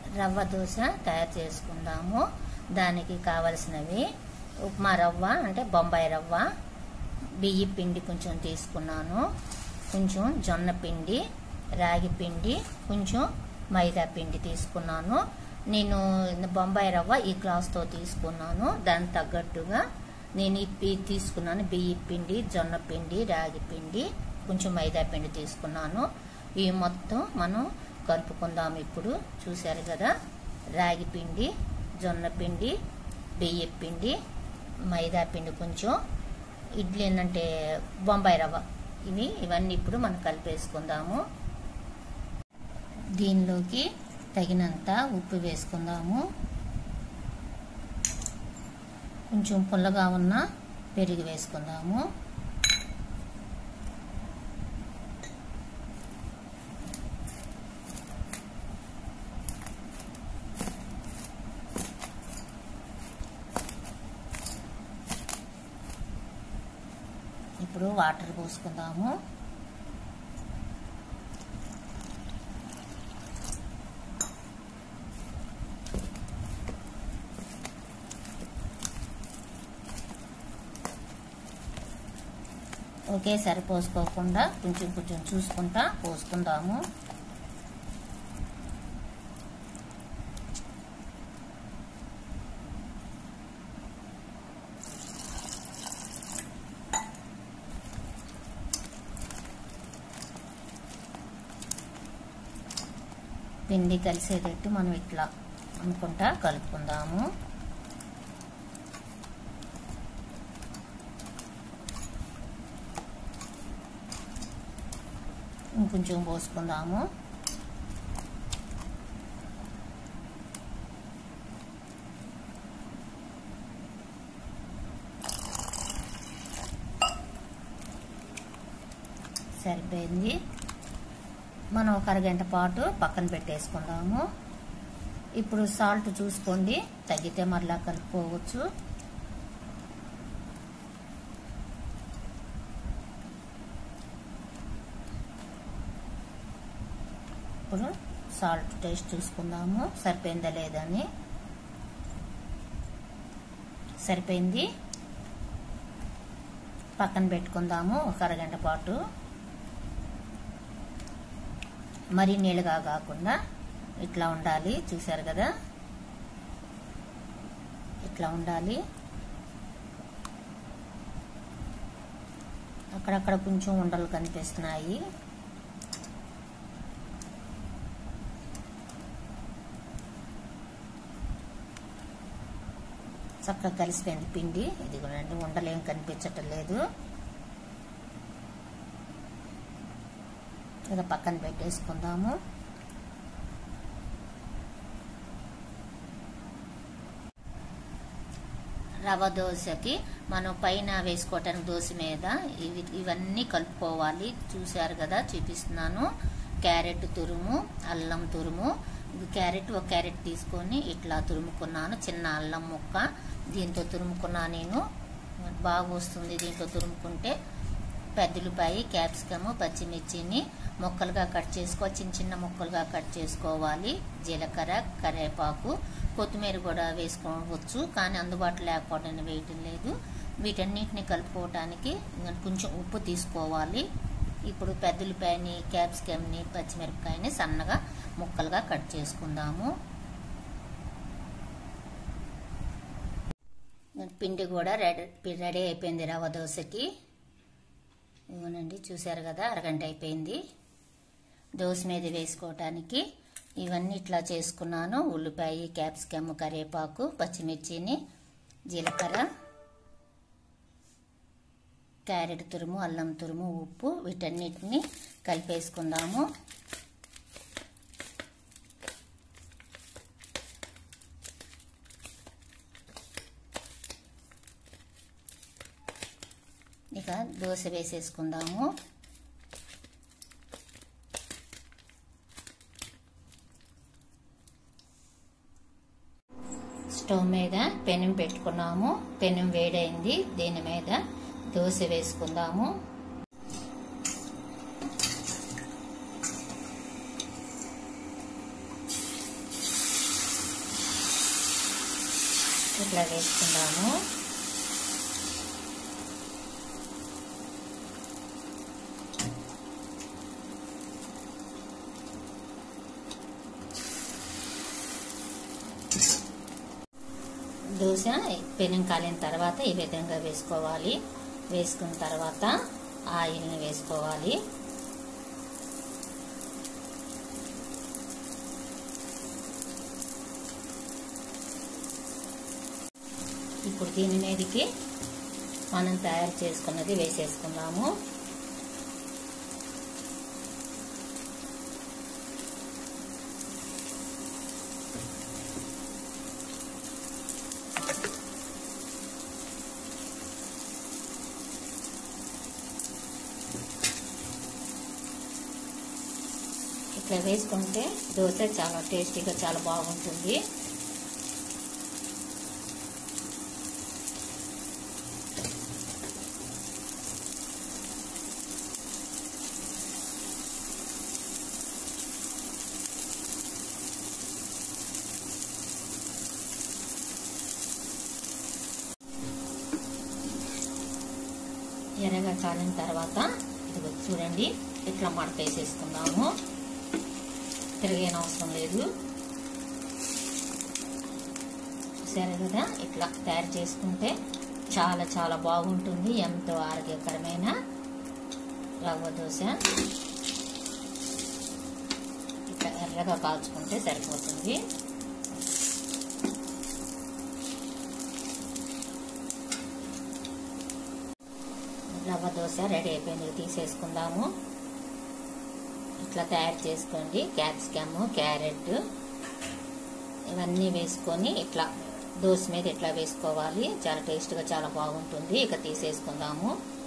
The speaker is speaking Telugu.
రవ్వ దోశ తయారు చేసుకుందాము దానికి కావలసినవి ఉప్మా రవ్వ అంటే బొంబాయి రవ్వ బియ్య పిండి కొంచెం తీసుకున్నాను కొంచెం జొన్న పిండి రాగి పిండి కొంచెం మైదా పిండి తీసుకున్నాను నేను బొంబాయి రవ్వ ఈ గ్లాస్తో తీసుకున్నాను దానికి తగ్గట్టుగా నేను ఇప్పి తీసుకున్నాను బియ్య పిండి జొన్న పిండి రాగి పిండి కొంచెం మైదా పిండి తీసుకున్నాను ఇవి మొత్తం మనం కలుపుకుందాం ఇప్పుడు చూశారు కదా రాగి పిండి జొన్న పిండి బియ్య పిండి మైదా పిండి కొంచెం ఇడ్లీ అంటే బొంబాయి రవ్వ ఇవి ఇవన్నీ ఇప్పుడు మనం కలిపేసుకుందాము దీనిలోకి తగినంత ఉప్పు వేసుకుందాము కొంచెం పుల్లగా ఉన్న పెరుగు వేసుకుందాము ఇప్పుడు వాటర్ పోసుకుందాము ఒకేసారి పోసుకోకుండా కొంచెం కొంచెం చూసుకుంటా పోసుకుందాము పిండి కలిసేటట్టు మనం ఇట్లా అనుకుంటా కలుపుకుందాము ఇంకొంచెం పోసుకుందాము సరిపోయింది మనం ఒక అరగంట పాటు పక్కన పెట్టేసుకుందాము ఇప్పుడు సాల్ట్ చూసుకోండి తగ్గితే మరలా కలుపుకోవచ్చు ఇప్పుడు సాల్ట్ టేస్ట్ చూసుకుందాము సరిపోయిందా లేదని సరిపోయింది పక్కన పెట్టుకుందాము ఒక అరగంట పాటు మరీ నీళ్ళుగా కాకుండా ఇట్లా ఉండాలి చూసారు కదా ఇట్లా ఉండాలి అక్కడక్కడ కొంచెం ఉండలు కనిపిస్తున్నాయి చక్కగా కలిసిపోయింది పిండి ఇది కూడా ఉండలేం కనిపించటం లేదు ఇక పక్కన పెట్టేసుకుందాము రవ్వ దోశకి మనం పైన వేసుకోవటానికి దోశ మీద ఇవి ఇవన్నీ కలుపుకోవాలి చూశారు కదా చూపిస్తున్నాను క్యారెట్ తురుము అల్లం తురుము క్యారెట్ ఒక క్యారెట్ తీసుకొని ఇట్లా తురుముకున్నాను చిన్న అల్లం ముక్క దీంతో తురుముకున్నా నేను బాగా వస్తుంది దీంతో తురుముకుంటే పెద్దలుపాయి క్యాప్సికమ్ పచ్చిమిర్చిని ముక్కలుగా కట్ చేసుకోవాలి చిన్న చిన్న ముక్కలుగా కట్ చేసుకోవాలి జీలకర్ర కరివేపాకు కొత్తిమీర కూడా వేసుకోవచ్చు కానీ అందుబాటులో లేకపోవడం వేయటం లేదు వీటన్నిటిని కలుపుకోవటానికి కొంచెం ఉప్పు తీసుకోవాలి ఇప్పుడు పెద్దలపాయని క్యాప్సికమ్ని పచ్చిమిరపకాయని సన్నగా ముక్కలుగా కట్ చేసుకుందాము పిండి కూడా రెడీ రెడీ అయిపోయింది రవ్వ దోశకి ఇవ్వనండి చూసారు కదా అరగంట అయిపోయింది దోశ మీద వేసుకోవటానికి ఇవన్నీ ఇట్లా చేసుకున్నాను ఉల్లిపాయ క్యాప్సికమ్ కరివేపాకు పచ్చిమిర్చిని జీలకర్ర క్యారెట్ తురుము అల్లం తురుము ఉప్పు వీటన్నిటిని కలిపేసుకుందాము ఇక దోశ వేసేసుకుందాము స్టవ్ మీద పెనం పెట్టుకున్నాము పెనం వేడైంది దీని మీద దోశ వేసుకుందాము ఇట్లా వేసుకుందాము దోశ పెనం కాలిన తర్వాత ఈ విధంగా వేసుకోవాలి వేసుకున్న తర్వాత ఆయిల్ని వేసుకోవాలి ఇప్పుడు దీని మీదకి మనం తయారు చేసుకున్నది వేసేసుకుందాము ఇట్లా వేసుకుంటే దోశ చాలా టేస్టీగా చాలా బాగుంటుంది ఎర్రగా కాలిన తర్వాత ఇది చూడండి ఇట్లా మడత వేసేసుకుందాము తిరిగేన అవసరం లేదు చూసారు కదా ఇట్లా తయారు చేసుకుంటే చాలా చాలా బాగుంటుంది ఎంతో ఆరోగ్యకరమైన రవ్వ దోశ ఇట్లా ఎర్రగా కాల్చుకుంటే సరిపోతుంది రవ్వ దోశ రెడీ అయిపోయింది తీసేసుకుందాము ఇట్లా తయారు చేసుకోండి క్యాప్సికమ్ క్యారెట్ ఇవన్నీ వేసుకొని ఇట్లా దోశ మీద ఇట్లా వేసుకోవాలి చాలా టేస్ట్గా చాలా బాగుంటుంది ఇక తీసేసుకుందాము